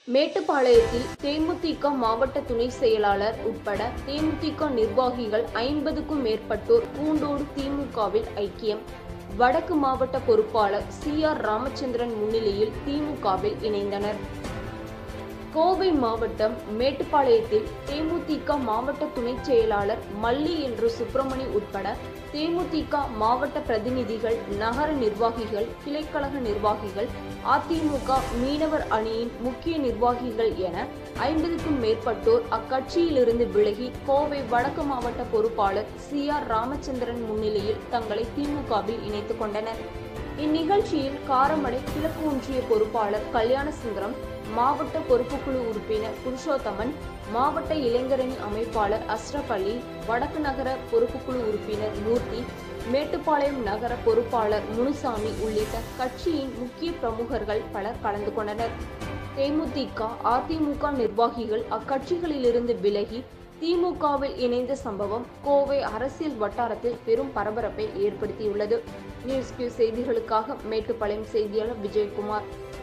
மேட்டுப்பாளையத்தில் தேமுதிக மாவட்ட துணை செயலாளர் உட்பட தேமுதிக நிர்வாகிகள் ஐம்பதுக்கும் மேற்பட்டோர் பூண்டோடு திமுகவில் ஐக்கியம் வடக்கு மாவட்ட பொறுப்பாளர் சி ஆர் ராமச்சந்திரன் முன்னிலையில் திமுகவில் இணைந்தனர் கோவை மாவட்டம் மேட்டுப்பாளையத்தில் தேமுதிக மாவட்ட துணை செயலாளர் மல்லி என்று சுப்பிரமணி உட்பட தேமுதிக மாவட்ட பிரதிநிதிகள் நகர நிர்வாகிகள் கிளைக்கழக நிர்வாகிகள் அதிமுக மீனவர் அணியின் முக்கிய நிர்வாகிகள் என ஐம்பதுக்கும் மேற்பட்டோர் அக்கட்சியிலிருந்து விலகி கோவை வடக்கு மாவட்ட பொறுப்பாளர் சி ஆர் ராமச்சந்திரன் முன்னிலையில் தங்களை திமுகவில் இணைத்துக் கொண்டனர் இந்நிகழ்ச்சியில் காரமடை கிழக்கு ஒன்றிய பொறுப்பாளர் கல்யாணசுந்தரம் மாவட்ட பொறுப்புக்குழு உறுப்பினர் புருஷோத்தமன் மாவட்ட இளைஞரணி அமைப்பாளர் அஸ்ரப் அலி வடக்கு நகர பொறுப்புக்குழு உறுப்பினர் மூர்த்தி மேட்டுப்பாளையம் நகர பொறுப்பாளர் முனுசாமி உள்ளிட்ட கட்சியின் முக்கிய பிரமுகர்கள் பலர் கலந்து கொண்டனர் தேமுதிக அதிமுக நிர்வாகிகள் அக்கட்சிகளிலிருந்து விலகி திமுகவில் இணைந்த சம்பவம் கோவை அரசியல் வட்டாரத்தில் பெரும் பரபரப்பை ஏற்படுத்தியுள்ளது நியூஸ் கியூ செய்திகளுக்காக மேட்டுப்பாளையம் செய்தியாளர் விஜயகுமார்